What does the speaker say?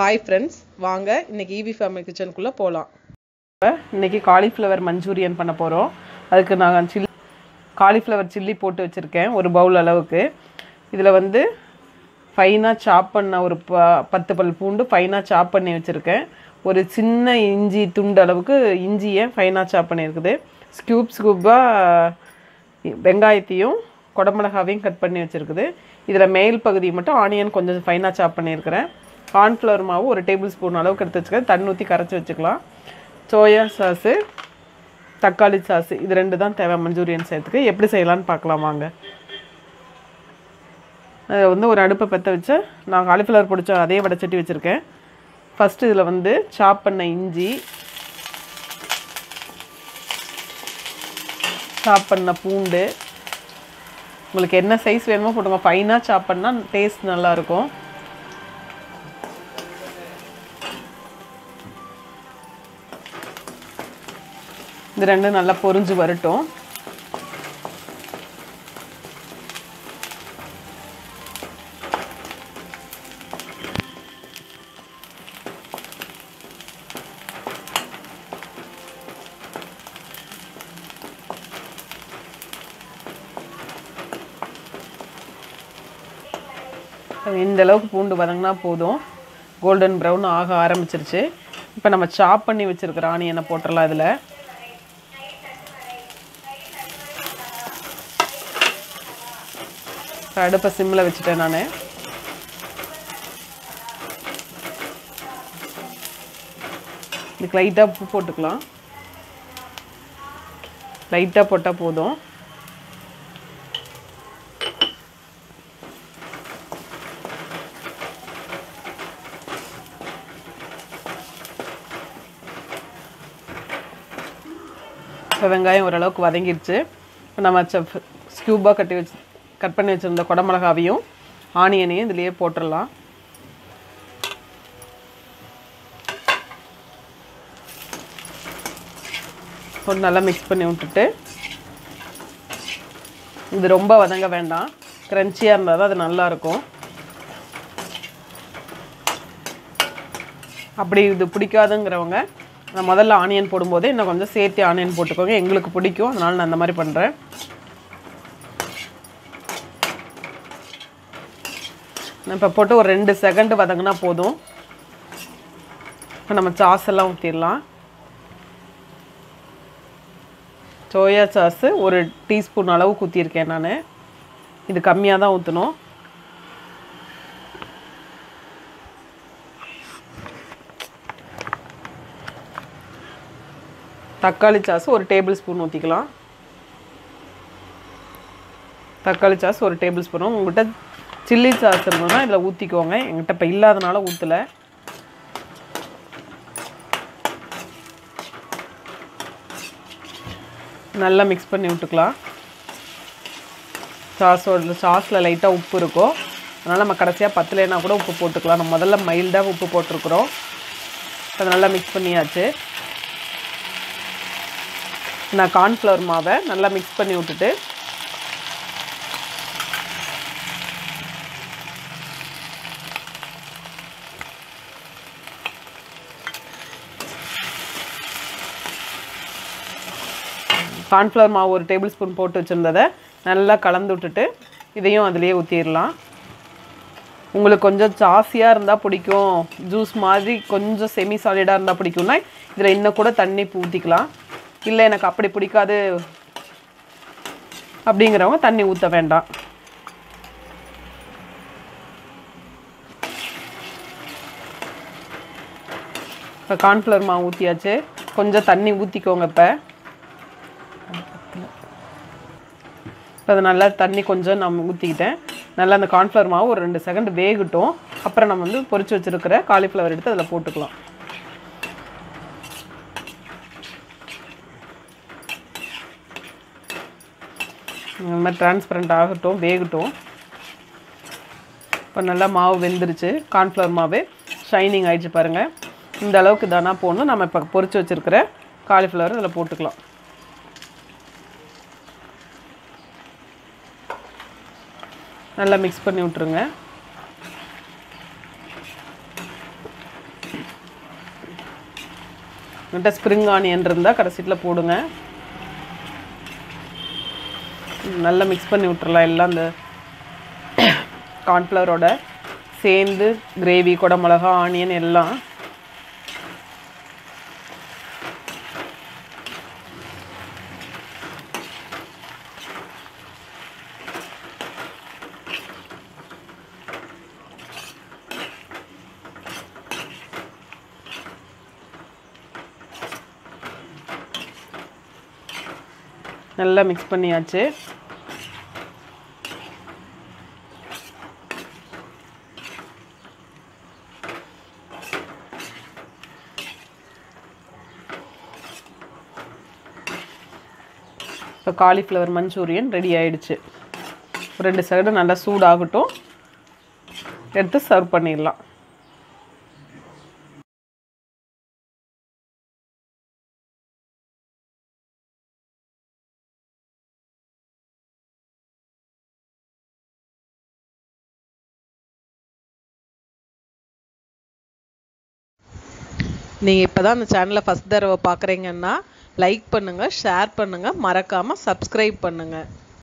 hi friends வாங்க இன்னைக்கு EV family கிச்சனுக்குள்ளே போகலாம் இன்னைக்கு காலிஃப்ளவர் மஞ்சூரியன் பண்ண போகிறோம் அதுக்கு நான் சில்லி காலிஃப்ளவர் சில்லி போட்டு வச்சுருக்கேன் ஒரு பவுல் அளவுக்கு இதில் வந்து ஃபைனாக சாப் பண்ண ஒரு ப பத்து பல் பூண்டு ஃபைனாக சாப் பண்ணி வச்சுருக்கேன் ஒரு சின்ன இஞ்சி துண்டு அளவுக்கு இஞ்சியை ஃபைனாக சாப் பண்ணியிருக்குது ஸ்கியூப் ஸ்கூப்பாக வெங்காயத்தையும் குடமிளகாவையும் கட் பண்ணி வச்சுருக்குது இதில் மேல் பகுதி மட்டும் ஆனியன் கொஞ்சம் ஃபைனாக சாப் பண்ணியிருக்கிறேன் கார்ன்ஃப்ளவர் மாவு ஒரு டேபிள் ஸ்பூன் அளவுக்கு எடுத்து வச்சுக்கிறேன் தண்ணி ஊற்றி கரைச்சி வச்சுக்கலாம் சோயா சாஸு தக்காளி சாஸு இது ரெண்டு தான் தேவை மஞ்சூரியன் செய்யறதுக்கு எப்படி செய்யலான்னு பார்க்கலாம் வாங்க அதை வந்து ஒரு அடுப்பை பற்ற வச்சு நான் காலிஃப்ளவர் பிடிச்ச அதே வடைச்சட்டி வச்சுருக்கேன் ஃபஸ்ட்டு இதில் வந்து சாப் பண்ண இஞ்சி சாப் பண்ண பூண்டு உங்களுக்கு என்ன சைஸ் வேணுமோ போட்டுங்க ஃபைனாக சாப் பண்ணால் டேஸ்ட் நல்லாயிருக்கும் இது ரெண்டும் நல்லா பொரிஞ்சு வரட்டும் இந்த அளவுக்கு பூண்டு வதங்கினா போதும் கோல்டன் ப்ரௌன் ஆக ஆரம்பிச்சிருச்சு இப்போ நம்ம சாப் பண்ணி வச்சுருக்கிற ஆனியனை போட்டுடலாம் இதில் அடுப்பை சிம்மில் வச்சுட்டேன் நான் இதுக்கு லைட்டாக உப்பு போட்டுக்கலாம் லைட்டாக போட்டால் போதும் இப்போ வெங்காயம் ஓரளவுக்கு வதங்கிருச்சு இப்போ நம்ம ஸ்கியூபாக கட்டி வச்சு கட் பண்ணி வச்சுருந்த குடமிளகாவையும் ஆனியனையும் இதுலேயே போட்டுடலாம் போட்டு நல்லா மிக்ஸ் பண்ணி விட்டுட்டு இது ரொம்ப வதங்க வேண்டாம் க்ரன்ச்சியாக இருந்தால் தான் அது நல்லாயிருக்கும் அப்படி இது பிடிக்காதுங்கிறவங்க நான் முதல்ல ஆனியன் போடும்போதே இன்னும் கொஞ்சம் சேர்த்து ஆனியன் போட்டுக்கோங்க எங்களுக்கு பிடிக்கும் அதனால் நான் அந்த மாதிரி பண்ணுறேன் இப்போ போட்டு ஒரு ரெண்டு செகண்ட் வதங்கினா போதும் இப்போ நம்ம சாஸ் எல்லாம் ஊற்றிடலாம் சோயா சாஸு ஒரு டீஸ்பூன் அளவுக்கு ஊற்றிருக்கேன் நான் இது கம்மியாக தான் ஊற்றணும் தக்காளி சாஸ் ஒரு டேபிள் ஸ்பூன் ஊற்றிக்கலாம் தக்காளி சாஸ் ஒரு டேபிள் ஸ்பூனும் உங்கள்கிட்ட சில்லி சாஸ் இருந்ததுன்னா இதில் ஊற்றிக்கோங்க எங்கிட்ட இப்போ இல்லாதனால ஊற்றலை நல்லா மிக்ஸ் பண்ணி விட்டுக்கலாம் சாஸோட சாஸில் லைட்டாக உப்பு இருக்கும் அதனால் நம்ம கடைசியாக பத்தலைனா கூட உப்பு போட்டுக்கலாம் நம்ம முதல்ல மைல்டாக உப்பு போட்டிருக்குறோம் அதை நல்லா மிக்ஸ் பண்ணியாச்சு நான் கார்ன்ஃப்ளவர் மாவை நல்லா மிக்ஸ் பண்ணி விட்டுட்டு கார்ன்ஃப்ளவர் மாவு ஒரு டேபிள் ஸ்பூன் போட்டு வச்சுருந்ததை நல்லா கலந்து விட்டுட்டு இதையும் அதிலேயே ஊற்றிடலாம் உங்களுக்கு கொஞ்சம் ஜாஸ்தியாக இருந்தால் பிடிக்கும் ஜூஸ் மாதிரி கொஞ்சம் செமி சாலிடாக இருந்தால் பிடிக்கும்னா இதில் இன்னும் கூட தண்ணி ஊற்றிக்கலாம் இல்லை எனக்கு அப்படி பிடிக்காது அப்படிங்கிறவங்க தண்ணி ஊற்ற வேண்டாம் இப்போ கார்ன்ஃப்ளவர் மாவு ஊற்றியாச்சு கொஞ்சம் தண்ணி ஊற்றிக்கோங்க இப்போ இப்போ அது நல்லா தண்ணி கொஞ்சம் நம்ம ஊற்றிக்கிட்டேன் நல்லா அந்த கார்ன்ஃப்ளவர் மாவு ஒரு ரெண்டு செகண்ட் வேகட்டும் அப்புறம் நம்ம வந்து பொரிச்சு வச்சுருக்கிற காலிஃப்ளவர் எடுத்து அதில் போட்டுக்கலாம் இந்த மாதிரி டிரான்ஸ்பரண்ட் ஆகட்டும் வேகட்டும் இப்போ நல்லா மாவு வெந்துருச்சு கார்ன்ஃப்ளவர் மாவு ஷைனிங் ஆயிடுச்சு பாருங்கள் இந்த அளவுக்கு தானா போடணும் நம்ம இப்போ பொரிச்சு வச்சுருக்கிற காலிஃப்ளவர் இதில் போட்டுக்கலாம் நல்லா மிக்ஸ் பண்ணி விட்ருங்க உங்கள்கிட்ட ஸ்ப்ரிங் ஆனியன் இருந்தால் கடைசியில் போடுங்க ம், நல்லா மிக்ஸ் பண்ணி விட்டுறலாம் எல்லாம் அந்த கார்ன்ஃப்ளவரோட சேர்ந்து கிரேவி கூட மிளகா ஆனியன் எல்லாம் நல்லா மிக்ஸ் பண்ணியாச்சு இப்போ காலிஃப்ளவர் மஞ்சூரியன் ரெடி ஆயிடுச்சு ஒரு ரெண்டு சைடு நல்லா சூடாகட்டும் எடுத்து சர்வ் பண்ணிடலாம் நீங்கள் இப்போ தான் அந்த சேனலை ஃபஸ்ட் தடவை பார்க்குறீங்கன்னா லைக் பண்ணுங்கள் ஷேர் பண்ணுங்கள் மறக்காமல் சப்ஸ்கிரைப் பண்ணுங்கள்